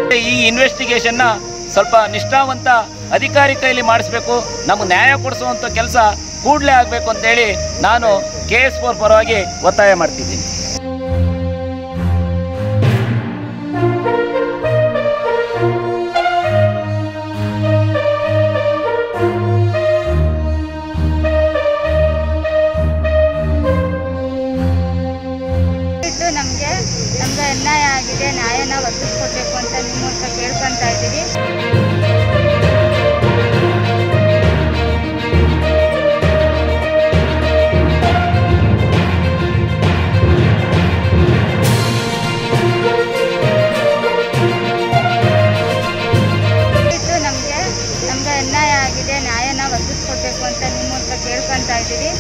ಈ ಇನ್ವೆಸ್ಟಿಗೇಷನ್ನ ಸ್ವಲ್ಪ ನಿಷ್ಠಾವಂತ ಅಧಿಕಾರಿ ಕೈಲಿ ಮಾಡಿಸ್ಬೇಕು ನಮಗೆ ನ್ಯಾಯ ಕೊಡಿಸುವಂಥ ಕೆಲಸ ಕೂಡಲೇ ಆಗಬೇಕು ಅಂತೇಳಿ ನಾನು ಕೆ ಎಸ್ ಫೋರ್ ಪರವಾಗಿ ಒತ್ತಾಯ ಮಾಡ್ತಿದ್ದೀನಿ ಇಟ್ಟು ನಮಗೆ ನಮ್ಗೆ ಅನ್ಯಾಯ ಆಗಿದೆ ನ್ಯಾಯನ ಒದಗಿಸ್ಕೊಡ್ಬೇಕು ಅಂತ ನಿಮ್ಮ ಮೂಲಕ ಕೇಳ್ಕೊಂತ ಇದ್ದೀವಿ ಇಟ್ಟು ನಮಗೆ ನಮ್ಗೆ ಅನ್ಯಾಯ ಆಗಿದೆ ನ್ಯಾಯನ ಒದಗಿಸ್ಕೊಡ್ಬೇಕು ಅಂತ ನಿಮ್ಮ ಮೂಲಕ ಕೇಳ್ಕೊಂತ ಇದ್ದೀವಿ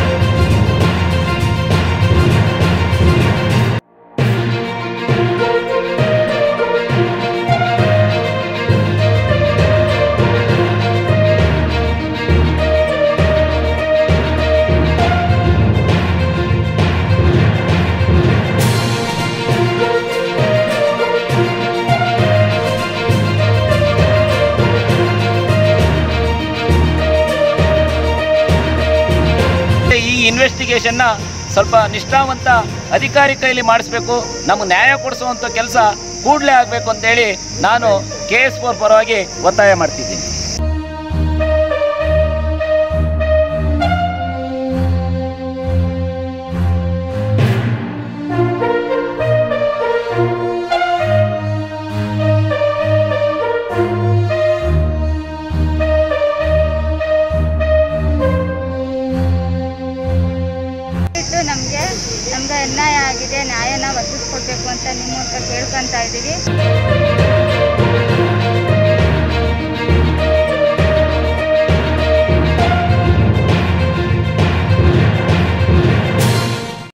ಈ ಇನ್ವೆಸ್ಟಿಗೇಷನ್ನ ಸ್ವಲ್ಪ ನಿಷ್ಠಾವಂತ ಅಧಿಕಾರಿ ಕೈಲಿ ಮಾಡಿಸ್ಬೇಕು ನಮಗೆ ನ್ಯಾಯ ಕೊಡಿಸುವಂಥ ಕೆಲಸ ಕೂಡಲೇ ಆಗಬೇಕು ಅಂತೇಳಿ ನಾನು ಕೆ ಎಸ್ ಫೋರ್ ಪರವಾಗಿ ಒತ್ತಾಯ ಮಾಡ್ತಿದ್ದೀನಿ ಇಟ್ಟು ನಮಗೆ ನಮ್ಗೆ ಅನ್ಯಾಯ ಆಗಿದೆ ನ್ಯಾಯನ ಒದಗಿಸ್ಕೊಡ್ಬೇಕು ಅಂತ ನಿಮ್ಮ ಮೂಲಕ ಕೇಳ್ಕೊಂತ ಇದ್ದೀವಿ